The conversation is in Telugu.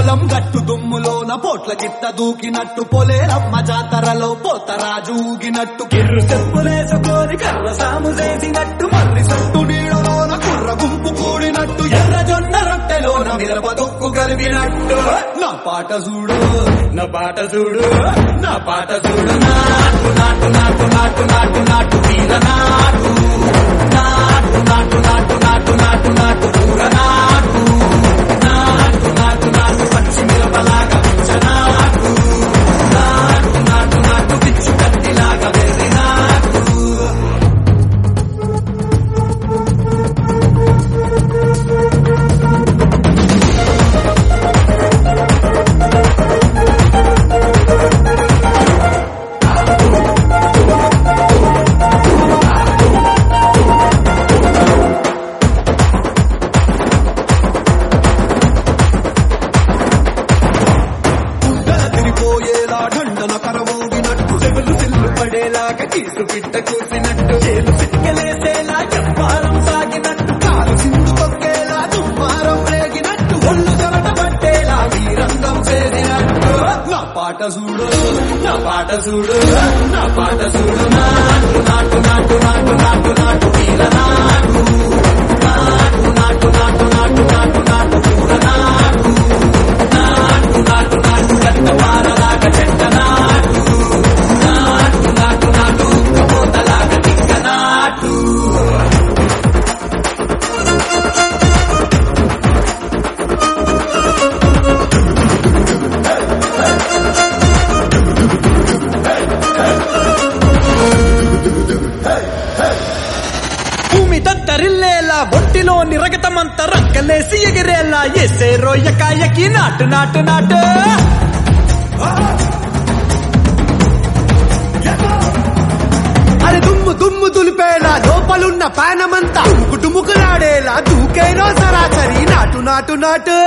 పొలం గట్టు దుమ్ములోన పోట్ల గిట్ట దూకినట్టు పొలేరమ్మ జాతరలో పోతరాజు ఊగినట్టు కిర్రు చెప్పులేసుకొని కర్ర సాము చేసినట్టు మర్రి సట్టు నీడలోన కుర్ర గుంపు కూడినట్టు ఎర్ర జొన్న రొట్టెలోన మిరప దొక్కు కలిపినట్టు నా పాట చూడు నా పాట చూడు నా పాట చూడు నాటు నాటు నాటు నాటు నాటు నాటు వీర నాటు నాటు నాటు నాటు నాటు నాటు నాటు పూర నాటు నాటు నాటు నాటు పచ్చి మిరపలాగా పిచ్చ నాటు నాటు నాటు నాటు పిచ్చు కత్తిలాగా వెర్రి నాటు తిరిగిపోయేలా ఢండన కరమోగినట్టు చెవులు సిల్లు పడేలాగా కీసు పిట్ట కూసినట్టు చేలు సిక్కలేసేలా చెప్పారం సాగినట్టు కాలు సింధు తొక్కేలా దుమ్మారం రేగినట్టు ఒళ్ళు చెమట పట్టేలా వీరంగం చేరినట్టు నా పాట చూడు నా పాట చూడు నా పాట చూడు నాటు నాటు నాటు నాటు నాటు నాటు వీర నాటు నాటు నాటు నాటు నాటు నాటు నాటు పూర నాటు నాటు నాటు నాటు గంట పారలాగా చెట్ట నాటు నాటు నాటు నాటు ఉక్కపోతలాగా తిక్క నాటు భూమి దద్దరిల్లేలా ఒంటిలోని రగతమంతా రక్కలేసి ఎగిరేలా ఎసే రోయకాయకి నాటు నాటు నాటు అరే దుమ్ము దుమ్ము దులిపేలా లోపలున్న పానమంతా కుటుముకులాడేలా దూకేరో సరాసరి నాటు నాటు నాటు